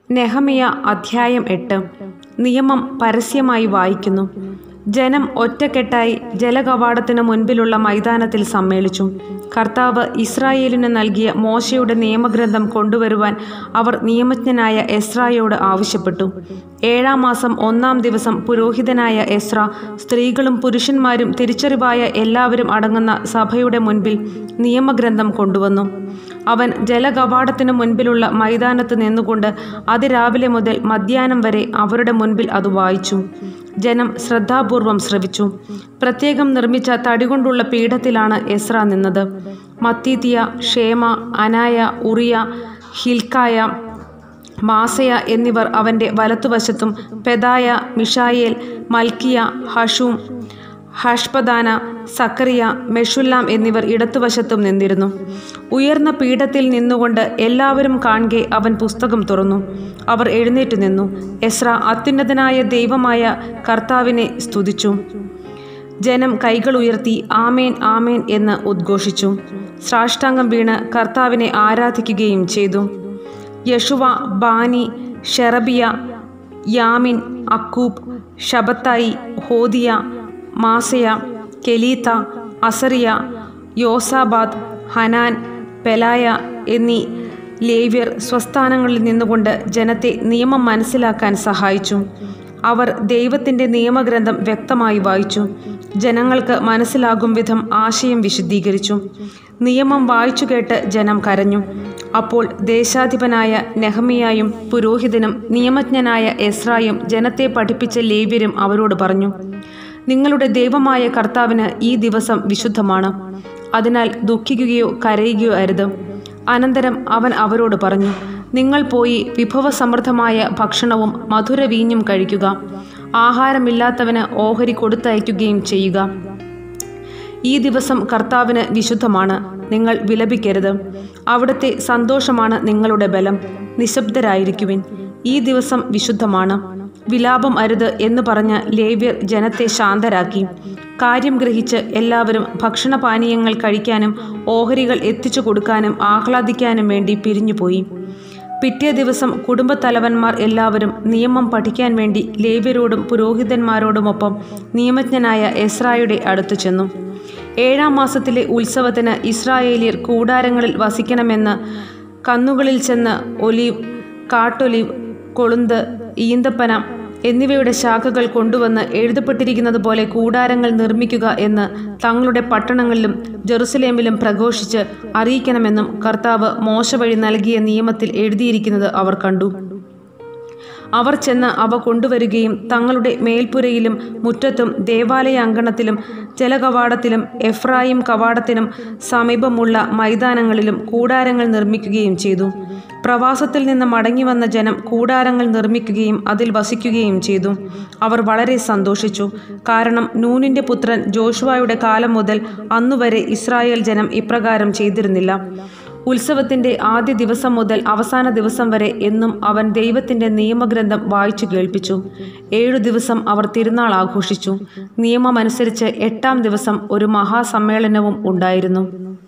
നെഹമിയ അധ്യായം എട്ട് നിയമം പരസ്യമായി വായിക്കുന്നു ജനം ഒറ്റക്കെട്ടായി ജലകവാടത്തിനു മുൻപിലുള്ള മൈതാനത്തിൽ സമ്മേളിച്ചു കർത്താവ് ഇസ്രായേലിന് നൽകിയ മോശയുടെ നിയമഗ്രന്ഥം കൊണ്ടുവരുവാൻ അവർ നിയമജ്ഞനായ എസ്രായോട് ആവശ്യപ്പെട്ടു ഏഴാം മാസം ഒന്നാം ദിവസം പുരോഹിതനായ എസ്ര സ്ത്രീകളും പുരുഷന്മാരും തിരിച്ചറിവായ എല്ലാവരും അടങ്ങുന്ന സഭയുടെ മുൻപിൽ നിയമഗ്രന്ഥം കൊണ്ടുവന്നു അവൻ ജലകവാടത്തിനു മുൻപിലുള്ള മൈതാനത്ത് നിന്നുകൊണ്ട് അതിരാവിലെ മുതൽ മധ്യാഹ്നം വരെ അവരുടെ മുൻപിൽ അത് വായിച്ചു ജനം ശ്രദ്ധാപൂർവം ശ്രവിച്ചു പ്രത്യേകം നിർമ്മിച്ച തടികൊണ്ടുള്ള പീഠത്തിലാണ് എസ്ര നിന്നത് മത്തീത്തിയ ഷേമ അനായ ഉറിയ ഹിൽക്കായ മാസയ എന്നിവർ അവൻ്റെ വലത്തുവശത്തും പെദായ മിഷായേൽ മൽക്കിയ ഹഷൂം ഹഷ്പദാന സക്കറിയ മെഷുല്ലാം എന്നിവർ ഇടത്തുവശത്തും നിന്നിരുന്നു ഉയർന്ന പീഠത്തിൽ നിന്നുകൊണ്ട് എല്ലാവരും കാണെ അവൻ പുസ്തകം തുറന്നു അവർ എഴുന്നേറ്റ് നിന്നു എസ്ര അത്യുന്നതനായ ദൈവമായ കർത്താവിനെ സ്തുതിച്ചു ജനം കൈകൾ ഉയർത്തി ആമേൻ ആമേൻ എന്ന് ഉദ്ഘോഷിച്ചു സാഷ്ടാംഗം വീണ് കർത്താവിനെ ആരാധിക്കുകയും ചെയ്തു Jeshua Bani Sherebiah Jamin Akkub Shabbethai Hodiah Maaseiah Kelita Azariah Jozabad Hanan Pelaiah എന്നീ ലേവ്യർ സ്വസ്ഥാനങ്ങളിൽ നിന്നുകൊണ്ട് ജനത്തെ നിയമം മനസ്സിലാക്കാൻ സഹായിച്ചു അവർ ദൈവത്തിൻ്റെ നിയമഗ്രന്ഥം വ്യക്തമായി വായിച്ചു ജനങ്ങൾക്ക് മനസ്സിലാകും വിധം ആശയം വിശദീകരിച്ചു നിയമം വായിച്ചു കേട്ട് ജനം കരഞ്ഞു അപ്പോൾ ദേശാധിപനായ നെഹമിയായും പുരോഹിതനും നിയമജ്ഞനായ എസ്രായും ജനത്തെ പഠിപ്പിച്ച ലേവ്യരും അവരോട് പറഞ്ഞു നിങ്ങളുടെ ദൈവമായ കർത്താവിന് ഈ ദിവസം വിശുദ്ധമാണ് അതിനാൽ ദുഃഖിക്കുകയോ കരയുകയോ അരുത് അനന്തരം അവൻ അവരോട് പറഞ്ഞു നിങ്ങൾ പോയി വിഭവസമൃദ്ധമായ ഭക്ഷണവും മധുര വീഞ്ഞും കഴിക്കുക ആഹാരമില്ലാത്തവന് ഓഹരി കൊടുത്തയക്കുകയും ചെയ്യുക ഈ ദിവസം കർത്താവിന് വിശുദ്ധമാണ് നിങ്ങൾ വിലപിക്കരുത് അവിടുത്തെ സന്തോഷമാണ് നിങ്ങളുടെ ബലം നിശബ്ദരായിരിക്കുവിൻ ഈ ദിവസം വിശുദ്ധമാണ് വിലാപം അരുത് എന്ന് പറഞ്ഞ് ലേവ്യർ ജനത്തെ ശാന്തരാക്കി കാര്യം ഗ്രഹിച്ച് എല്ലാവരും ഭക്ഷണപാനീയങ്ങൾ കഴിക്കാനും ഓഹരികൾ എത്തിച്ചു കൊടുക്കാനും ആഹ്ലാദിക്കാനും വേണ്ടി പിരിഞ്ഞുപോയി പിറ്റേ ദിവസം കുടുംബത്തലവന്മാർ എല്ലാവരും നിയമം പഠിക്കാൻ വേണ്ടി ലേവ്യരോടും പുരോഹിതന്മാരോടുമൊപ്പം നിയമജ്ഞനായ എസ്രായുടെ അടുത്തു ചെന്നു ഏഴാം മാസത്തിലെ ഉത്സവത്തിന് ഇസ്രായേലിയർ കൂടാരങ്ങളിൽ വസിക്കണമെന്ന് കന്നുകളിൽ ചെന്ന് ഒലീവ് കാട്ടൊലീവ് കൊളുന്ത് ഈന്തപ്പന എന്നിവയുടെ ശാഖകൾ കൊണ്ടുവന്ന് എഴുതപ്പെട്ടിരിക്കുന്നത് പോലെ കൂടാരങ്ങൾ നിർമ്മിക്കുക എന്ന് തങ്ങളുടെ പട്ടണങ്ങളിലും ജെറുസലേമിലും പ്രഘോഷിച്ച് അറിയിക്കണമെന്നും കർത്താവ് മോശ വഴി നൽകിയ നിയമത്തിൽ എഴുതിയിരിക്കുന്നത് അവർ കണ്ടു അവർ ചെന്ന് അവ കൊണ്ടുവരികയും തങ്ങളുടെ മേൽപ്പുരയിലും മുറ്റത്തും ദേവാലയ അങ്കണത്തിലും ജലകവാടത്തിലും എഫ്രായിം കവാടത്തിനും സമീപമുള്ള മൈതാനങ്ങളിലും കൂടാരങ്ങൾ നിർമ്മിക്കുകയും ചെയ്തു പ്രവാസത്തിൽ നിന്ന് മടങ്ങി വന്ന ജനം കൂടാരങ്ങൾ നിർമ്മിക്കുകയും അതിൽ വസിക്കുകയും ചെയ്തു അവർ വളരെ സന്തോഷിച്ചു കാരണം നൂനിൻ്റെ പുത്രൻ ജോഷുവായുടെ കാലം മുതൽ അന്നുവരെ ഇസ്രായേൽ ജനം ഇപ്രകാരം ചെയ്തിരുന്നില്ല ഉത്സവത്തിന്റെ ആദ്യ ദിവസം മുതൽ അവസാന ദിവസം വരെ എന്നും അവൻ ദൈവത്തിന്റെ നിയമഗ്രന്ഥം വായിച്ചു കേൾപ്പിച്ചു ഏഴു ദിവസം അവർ തിരുനാൾ ആഘോഷിച്ചു നിയമമനുസരിച്ച് എട്ടാം ദിവസം ഒരു മഹാസമ്മേളനവും ഉണ്ടായിരുന്നു